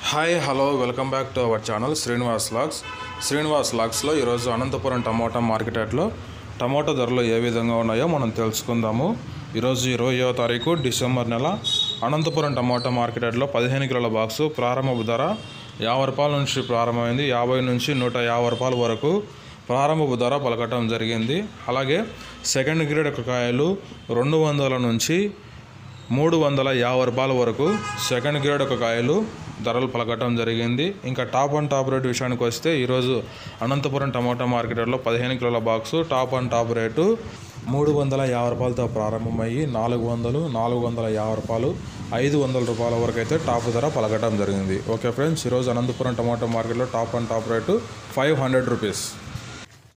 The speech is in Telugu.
hi hello welcome back to our channel Srinivas logs Srinivas లాగ్స్లో ఈరోజు అనంతపురం టమోటా మార్కెట్ యార్డ్లో టమోటా ధరలు ఏ విధంగా ఉన్నాయో మనం తెలుసుకుందాము ఈరోజు ఇరవయో తారీఖు డిసెంబర్ నెల అనంతపురం టమోటా మార్కెట్ యార్డ్లో పదిహేను కిలోల బాక్సు ప్రారంభ ధర యాభై రూపాయల నుంచి ప్రారంభమైంది యాభై నుంచి నూట యాభై రూపాయల వరకు ప్రారంభపు ధర పలకటం జరిగింది అలాగే సెకండ్ గ్రేడ్ కాయలు రెండు వందల నుంచి మూడు వందల యాభై రూపాయల వరకు సెకండ్ గ్రేడ్ ఒక కాయలు ధరలు పలకటం జరిగింది ఇంకా టాప్ అండ్ టాప్ రేట్ విషయానికి వస్తే ఈరోజు అనంతపురం టమాటా మార్కెట్లో పదిహేను కిలోల box top and top rate మూడు వందల యాభై రూపాయలతో ప్రారంభమయ్యి నాలుగు వందలు నాలుగు వందల యాభై రూపాయలు ఐదు వందల రూపాయల వరకు అయితే టాప్ ధర పలకటం జరిగింది ఓకే ఫ్రెండ్స్ ఈరోజు అనంతపురం టమాటా మార్కెట్లో top and top rate five hundred rupees